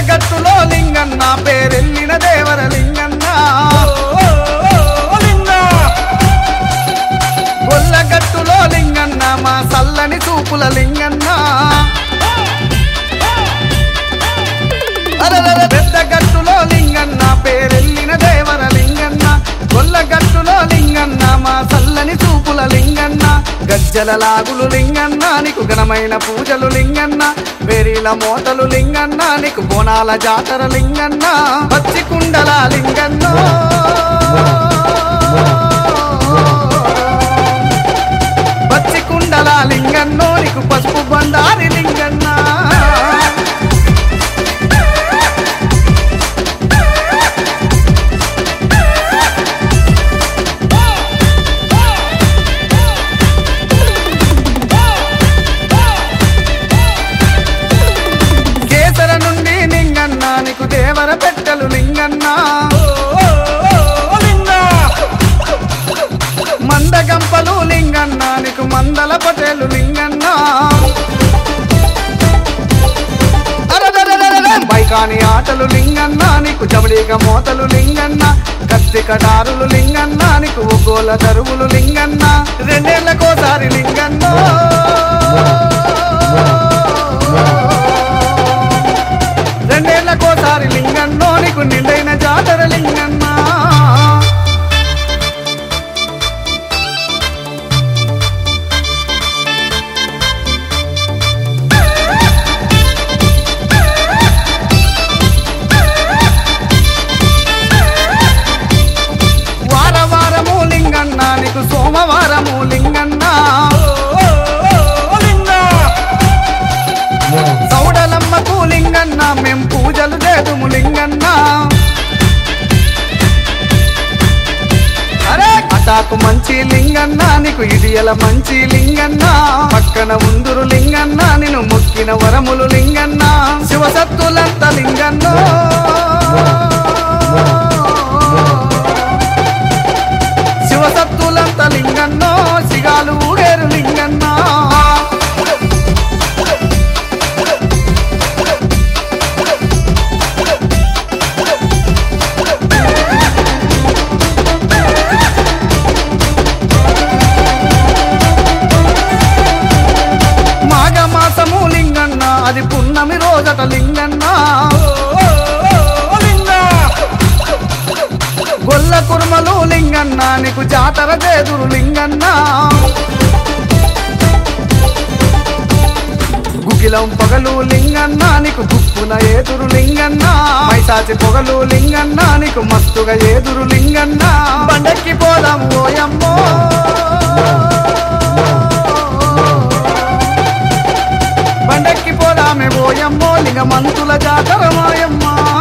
గట్టులో లింగన్న పేరెళ్ళిన దేవర లింగన్న గొల్లగట్టులో లింగన్న మా సల్లని చూపుల లింగన్న అరరర పెద్ద గట్టులో లింగన్న పేరెళ్ళిన దేవర లింగన్న గొల్లగట్టులో లింగన్న మా చల్లని చూపుల లింగన్న గజ్జల లాగులు లింగన్న నీకు ఘనమైన పూజలు లింగన్న వేరీల మోతలు లింగన్న నీకు బోనాల జాతర లింగన్న పచ్చి కుండల లింగన్న పచ్చి కుండల లింగన్నో నీకు పసుపు బండారి లింగన్న కేసర నుండి లింగన్న నీకు దేవర పెట్టలు లింగన్న మందగంపలు లింగన్న నీకు మందల పటేలు లింగన్న అరరరరరర, బైకాని ఆటలు లింగన్న నీకు జబడిక మోతలు లింగన్న కత్తి కటారులు లింగన్న నీకు ఒగ్గోల దరువులు లింగన్న రెండేళ్లకోసారి లింగన్న రెండేళ్లకోసారి లింగన్నో నీకు నిండైన జాతర లింగన్న వార వారము లింగన్న నీకు సోమవారము లింగన్న సౌడలమ్మకు లింగన్న మేం పూజలు చేదుము లింగన్న అరే అటాకు మంచి లింగన్న నీకు ఇడియల మంచి లింగన్న పక్కన ఉందురు లింగన్న నిన్ను మొక్కిన వరములు లింగన్న శివసత్తులంత లింగన్న శివసత్తులంత లింగన్నో సిగాలు ఊగేరు లింగన్న మాఘమాసము లింగన్న అది పున్నమి రోజట లింగన్న గొల్ల కుర్మలు లింగన్న నీకు జాతర చేదురు లింగన్న గుగిలం పొగలు లింగన్న నీకు గుప్పున ఏదురు లింగన్న మైసాచి పొగలు లింగన్న నీకు మస్తుగా ఏదురు లింగన్న బండెక్కి పోదాం ఓయమ్మో బండెక్కి పోదామే ఓయమ్మో లింగమంతుల జాతర మాయమ్మ